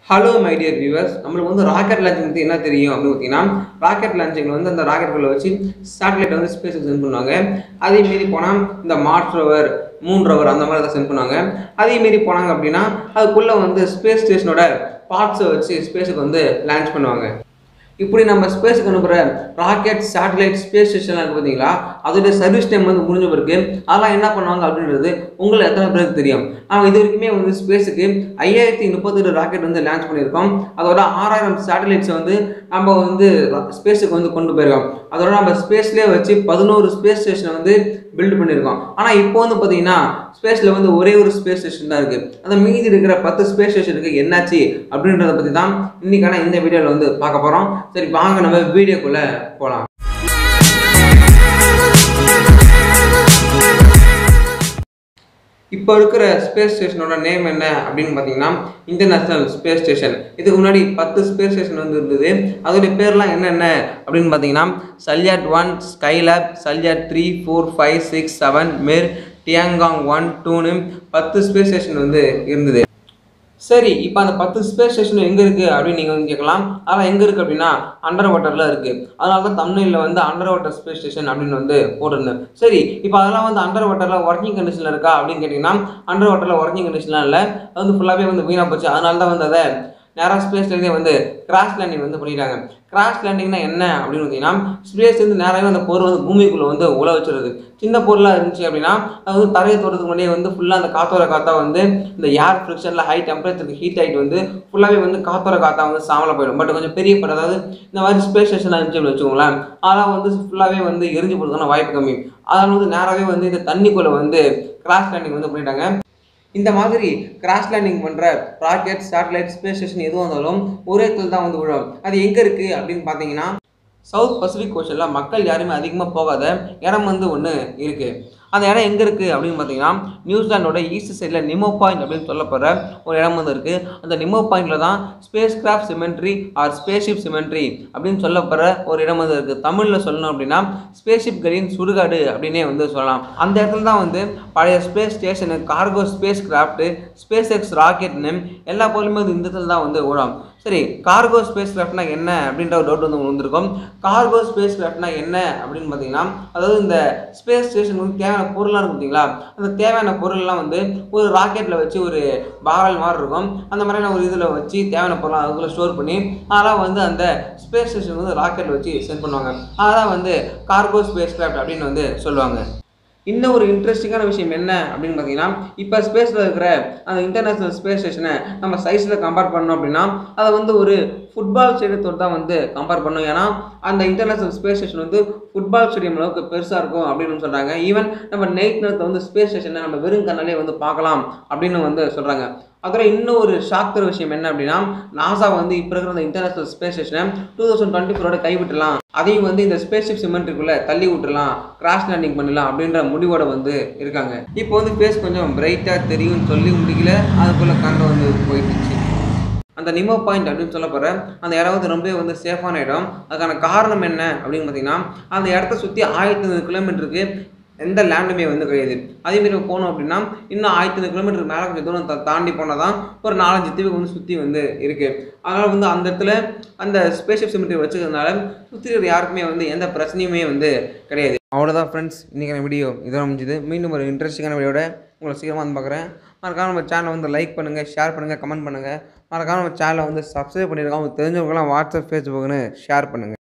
hello my dear viewers நம்மளுக்கு வந்து rocket launching பற்றி என்ன தெரியும் அப்படின்னு பார்த்தீங்கன்னா ராக்கெட் லான்ச்சிங் வந்து அந்த ராக்கெட்களை வச்சு சேட்டலைட் வந்து ஸ்பேஸுக்கு சென்ட் பண்ணுவாங்க அதே மீறி போனால் இந்த மார்ஸ் ரோவர் மூன் ரோவர் அந்த மாதிரி அதை சென்ட் பண்ணுவாங்க அதே மீறி போனாங்க அப்படின்னா அதுக்குள்ளே வந்து ஸ்பேஸ் ஸ்டேஷனோட பார்ட்ஸை வச்சு ஸ்பேஸுக்கு வந்து லான்ச் பண்ணுவாங்க இப்படி நம்ம ஸ்பேஸுக்கு அனுப்புகிற ராக்கெட் சேட்டலைட் ஸ்பேஸ் ஸ்டேஷன்லாம் இருக்குது பார்த்தீங்களா அதோட சர்வீஸ் டைம் வந்து முடிஞ்ச பிறகு அதெல்லாம் என்ன பண்ணுவாங்க அப்படின்றது உங்களை எத்தனை பேருக்கு தெரியும் நம்ம இது வரைக்குமே வந்து ஸ்பேஸுக்கு ஐயாயிரத்தி முப்பத்தெட்டு ராக்கெட் வந்து லான்ச் பண்ணியிருக்கோம் அதோட ஆறாயிரம் சேட்டலைட்ஸை வந்து நம்ம வந்து ஸ்பேஸுக்கு வந்து கொண்டு போயிருக்கோம் அதோட நம்ம ஸ்பேஸ்லேயே வச்சு பதினோரு ஸ்பேஸ் ஸ்டேஷனை வந்து பில்ட் பண்ணியிருக்கோம் ஆனால் இப்போ வந்து பார்த்தீங்கன்னா ஸ்பேஸில் வந்து ஒரே ஒரு ஸ்பேஸ் ஸ்டேஷன் தான் இருக்குது அந்த மீதி இருக்கிற பத்து ஸ்பேஸ் ஸ்டேஷனுக்கு என்னாச்சு அப்படின்றத பற்றி தான் இன்னைக்கான இந்த வீடியோவில் வந்து பார்க்க போகிறோம் சரி வாங்க நம்ம வீடியோக்குள்ளே போகலாம் இப்போ இருக்கிற ஸ்பேஸ் ஸ்டேஷனோட நேம் என்ன அப்படின்னு பார்த்தீங்கன்னா இன்டர்நேஷ்னல் ஸ்பேஸ் ஸ்டேஷன் இதுக்கு முன்னாடி பத்து ஸ்பேஸ் ஸ்டேஷன் வந்து இருந்தது அதோடைய பேர்லாம் என்னென்ன அப்படின்னு பார்த்தீங்கன்னா Salyut one Skylab Salyut three four five six seven Mir Tiangong one டூன்னு பத்து ஸ்பேஸ் ஸ்டேஷன் வந்து இருந்தது சரி இப்போ அந்த பத்து ஸ்பேஸ் ஸ்டேஷன் எங்கே இருக்குது அப்படின்னு நீங்கள் வந்து கேட்கலாம் அதெல்லாம் எங்கே இருக்குது அப்படின்னா அண்டர் வாட்டரில் இருக்குது அதனால தான் தமிழில் வந்து அண்டர் வாட்டர் ஸ்பேஸ் ஸ்டேஷன் அப்படின்னு வந்து போட்டிருந்தேன் சரி இப்போ அதெல்லாம் வந்து அண்டர் வாட்டரில் ஒர்க்கிங் கண்டிஷனில் இருக்கா அப்படின்னு கேட்டிங்கன்னா அண்டர் வாட்டரில் ஒர்க்கிங் கண்டிஷன்லாம் இல்லை அது வந்து ஃபுல்லாகவே வந்து வீணாக போச்சு அதனால தான் வந்து அதை நேராக ஸ்பேஸ்லேருந்தே வந்து கிராஷ் லேண்டிங் வந்து பண்ணிட்டாங்க கிராஷ் லேண்டிங்னா என்ன அப்படின்னு பார்த்தீங்கன்னா ஸ்பேஸ்லேருந்து நேராகவே அந்த பொருள் வந்து பூமிக்குள்ளே வந்து உழ வச்சுருது சின்ன பொருளாக இருந்துச்சு அப்படின்னா அது வந்து தரையை தோறதுக்கு முன்னாடியே வந்து ஃபுல்லாக அந்த காத்தோர காத்தா வந்து இந்த ஏர் ஃப்ரிக்ஷனில் ஹை டெம்பரேச்சருக்கு ஹீட் ஆகிட்டு வந்து ஃபுல்லாகவே வந்து காத்தோர காத்தா வந்து சாமல போயிடும் பட் கொஞ்சம் பெரிய படம் அதாவது இந்த மாதிரி ஸ்பேஸ் ஸ்டேஷன் இருந்துச்சு அப்படின்னு வச்சுக்கோங்களேன் அதெல்லாம் வந்து ஃபுல்லாகவே வந்து எரிஞ்சு போகிறதுக்கான வாய்ப்பு கம்மி அதனால வந்து நேராகவே வந்து இந்த தண்ணிக்குள்ளே வந்து கிராஷ் லேண்டிங் வந்து பண்ணிட்டாங்க இந்த மாதிரி கிராஷ் லேண்டிங் பண்ணுற ராக்கெட் சேட்டலைட் ஸ்பேஸ் ஸ்டேஷன் எதுவும் இருந்தாலும் ஒரே இடத்துல தான் வந்து விழும் அது எங்கே இருக்குது அப்படின்னு பார்த்தீங்கன்னா சவுத் பசிபிக் ஓஷனில் மக்கள் யாருமே அதிகமாக போகாத இடம் வந்து ஒன்று இருக்குது அந்த இடம் எங்கே இருக்குது அப்படின்னு பார்த்தீங்கன்னா நியூசிலாண்டோட ஈஸ்ட் சைடில் நிமோ பாயிண்ட் அப்படின்னு சொல்லப்படுற ஒரு இடம் வந்து இருக்குது அந்த நிமோ பாயிண்டில் தான் spacecraft cemetery or spaceship cemetery அப்படின்னு சொல்லப்படுற ஒரு இடம் வந்து இருக்குது தமிழில் சொல்லணும் அப்படின்னா ஸ்பேஸ்ஷிப்களின் சுடுகாடு அப்படின்னே வந்து சொல்லலாம் அந்த இடத்துல தான் வந்து பழைய space station cargo spacecraft SpaceX ராக்கெட்னு எல்லா பொருளுமே வந்து இந்த இடத்துல தான் வந்து ஓடும் சரி கார்கோ ஸ்பேஸ் கிராஃப்ட்னா என்ன அப்படின்ற ஒரு டவுட் வந்து உங்களுக்கு வந்திருக்கும் கார்கோ ஸ்பேஸ் கிராஃப்ட்னா என்ன அப்படின்னு பார்த்தீங்கன்னா அதாவது இந்த ஸ்பேஸ் ஸ்டேஷன் வந்து தேவையான பொருள்லாம் இருக்கும் பார்த்தீங்களா அந்த தேவையான பொருள்லாம் வந்து ஒரு ராக்கெட்டில் வச்சு ஒரு பாரல் மாதிரி இருக்கும் அந்த மாதிரியான ஒரு இதில் வச்சு தேவையான பொருளாக அதுக்குள்ளே ஸ்டோர் பண்ணி அதெல்லாம் வந்து அந்த ஸ்பேஸ் ஸ்டேஷன் வந்து ராக்கெட்டில் வச்சு சென்ட் பண்ணுவாங்க அதான் வந்து கார்கோ ஸ்பேஸ் கிராஃப்ட் அப்படின்னு வந்து சொல்லுவாங்க இன்னும் ஒரு இன்ட்ரெஸ்டிங்கான விஷயம் என்ன அப்படின்னு பார்த்தீங்கன்னா இப்போ ஸ்பேஸில் இருக்கிற அந்த இன்டர்நேஷ்னல் ஸ்பேஸ் ஸ்டேஷனை நம்ம சைஸில் கம்பேர் பண்ணோம் அப்படின்னா அதை வந்து ஒரு ஃபுட்பால் ஸ்டேடியத்தோடு தான் வந்து கம்பேர் பண்ணோம் ஏன்னா அந்த இன்டர்நேஷ்னல் ஸ்பேஸ் ஸ்டேஷன் வந்து ஃபுட்பால் ஸ்டேடியம் அளவுக்கு பெருசாக இருக்கும் அப்படின்னு சொல்கிறாங்க ஈவன் நம்ம நைட் நேரத்தில் வந்து ஸ்பேஸ் ஸ்டேஷனை நம்ம வெறும் கண்ணாலே வந்து பார்க்கலாம் அப்படின்னு வந்து சொல்கிறாங்க அதோட இன்னும் ஒரு ஷாக் தர விஷயம் என்ன அப்படின்னா நாசா வந்து இப்போ இருக்கிற அந்த இன்டர்நேஷனல் ஸ்பேஸ் ஸ்டேஷனை டூ தௌசண்ட் டுவெண்ட்டி ஃபோரோட கைவிட்டலாம் அதையும் வந்து இந்த ஸ்பேஸ் ஷிப் சிமெண்ட்ரிக்குள்ளே தள்ளி விட்டுலாம் கிராஷ் லேண்டிங் பண்ணலாம் அப்படின்ற முடிவோட வந்து இருக்காங்க இப்போ வந்து ஃபேஸ் கொஞ்சம் பிரைட்டாக தெரியும்னு சொல்லி முடிக்கல அதுக்குள்ளே கண்டு வந்து போயிடுச்சு அந்த நிமோ பாயிண்ட் அப்படின்னு சொல்ல போகிற அந்த இடம் வந்து ரொம்பவே வந்து சேஃபான இடம் அதுக்கான காரணம் என்ன அப்படின்னு பார்த்தீங்கன்னா அந்த இடத்த சுற்றி ஆயிரத்தி ஐநூறு கிலோமீட்டருக்கு எந்த லேண்டுமே வந்து கிடையாது அதேமாரி போனோம் அப்படின்னா இன்னும் ஆயிரத்தி ஐநூறு கிலோமீட்டர் மேலே கொஞ்சம் தூரம் தா- தாண்டி போனால் தான் ஒரு நாலஞ்சு தீவுக்கு வந்து சுற்றி வந்து இருக்குது அதனால் வந்து அந்த இடத்துல அந்த ஸ்பேஸ்ஷிப் சிமெண்ட்ரி வச்சுக்கிறதுனால சுற்றி இருக்கிற யாருக்குமே வந்து எந்த பிரச்சனையுமே வந்து கிடையாது அவ்வளோதான் ஃப்ரெண்ட்ஸ் இன்றைக்கான வீடியோ இதெல்லாம் முடிஞ்சுது மீண்டும் ஒரு இன்ட்ரெஸ்டிங்கான வீடியோட உங்களை சீக்கிரமாக வந்து பார்க்குறேன் மறக்காம நம்ம சேனலை வந்து லைக் பண்ணுங்கள் ஷேர் பண்ணுங்கள் கமெண்ட் பண்ணுங்கள் மறக்காம நம்ம சேனலை வந்து சப்ஸ்கிரைப் பண்ணியிருக்கோம் உங்களுக்கு தெரிஞ்சவங்கலாம் வாட்ஸ்அப் ஃபேஸ்புக்னு ஷேர் பண்ணுங்கள்